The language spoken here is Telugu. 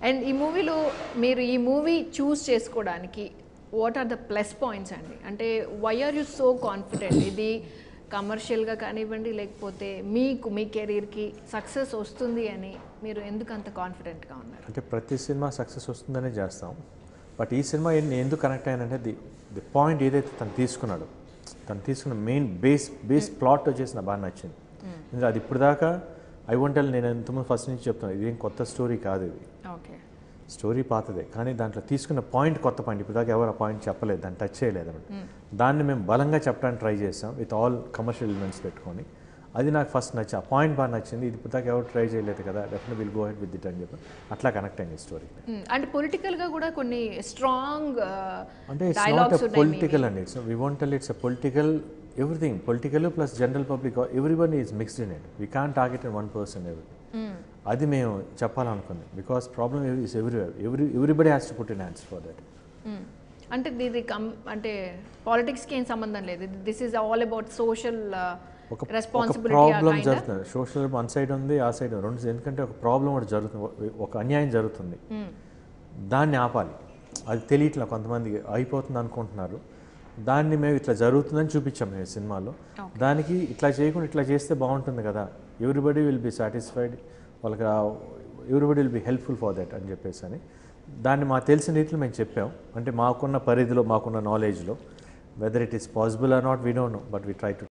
అండ్ ఈ మూవీలో మీరు ఈ మూవీ చూస్ చేసుకోవడానికి what are the plus points అండి అంటే why are you so confident ఇది కమర్షియల్గా కానివ్వండి లేకపోతే మీకు మీ కెరీర్కి సక్సెస్ వస్తుంది అని మీరు ఎందుకు అంత కాన్ఫిడెంట్గా ఉన్నారు అంటే ప్రతి సినిమా సక్సెస్ వస్తుందనే చేస్తాం బట్ ఈ సినిమా ఏ- నేను ఎందుకు కనెక్ట్ అయ్యానంటే ది ది పాయింట్ ఏదైతే తను తీసుకున్నాడు తను తీసుకున్న మెయిన్ బేస్ బేస్ ప్లాట్ వచ్చేసి నాకు బాగా నచ్చింది ఎందుకంటే అది ఇప్పుడు దాకా ఐ వంటల్ నేను ఎంతమంది ఫస్ట్ నుంచి చెప్తాను ఇదేం కొత్త స్టోరీ కాదు ఇది ఓకే స్టోరీ పాతదే కానీ దాంట్లో తీసుకున్న పాయింట్ కొత్త పాయింట్ ఇప్పుడు దాకా ఎవరు ఆ పాయింట్ చెప్పలేదు దాన్ని టచ్ చేయలేదు అనమాట దాన్ని మేము బలంగా చెప్పడానికి ట్రై చేసాం విత్ ఆల్ కమర్షియల్ ఎలిమెంట్స్ పెట్టుకొని అది నాకు ఫస్ట్ నచ్చి ఆ పాయింట్ బాగా నచ్చింది ఇది ఇప్పుడు దాకా ఎవరు ట్రై చేయలేదు కదా definite will go head with it అని చెప్పి అట్లా కనెక్ట్ అయింది స్టోరీ అంటే పొలిటికల్గా కూడా కొన్ని స్ట్రాంగ్ అంటే ఇట్స్ నాట్ ఎ పొలిటికల్ అండి it's we want tell it's a political everything political plus general public every one is mixed in it we can target in one person ఎవరి అది మేము చెప్పాలనుకుంది because problem is everywhere every everybody has to put in answer for that అంటే ఇది కమ్ అంటే పాలిటిక్స్కి ఏం సంబంధం లేదు this is all about social ఒక ఒక రెస్పాన్సిబిలిటీ ప్రాబ్లం జరుగుతుంది సోషల్ వన్ సైడ్ ఉంది ఆ సైడ్ రెండు ఎందుకంటే ఒక ప్రాబ్లం ఒకటి జరుగుతుంది ఒక అన్యాయం జరుగుతుంది దాన్ని ఆపాలి అది తెలియట్లా కొంతమందికి అయిపోతుంది అనుకుంటున్నారు దాన్ని మేము ఇట్లా జరుగుతుందని చూపించాం మేము సినిమాలో దానికి ఇట్లా చేయకుండా ఇట్లా చేస్తే బాగుంటుంది కదా ఎవ్రీబడి విల్ బి సాటిస్ఫైడ్ వాళ్ళకి everybody will be helpful for that అని చెప్పేసి అని దాన్ని మాకు తెలిసిన రీతిలో మేము చెప్పాం అంటే మాకున్న పరిధిలో మాకున్న నాలెడ్జ్లో whether it is possible or not we don't know but we try to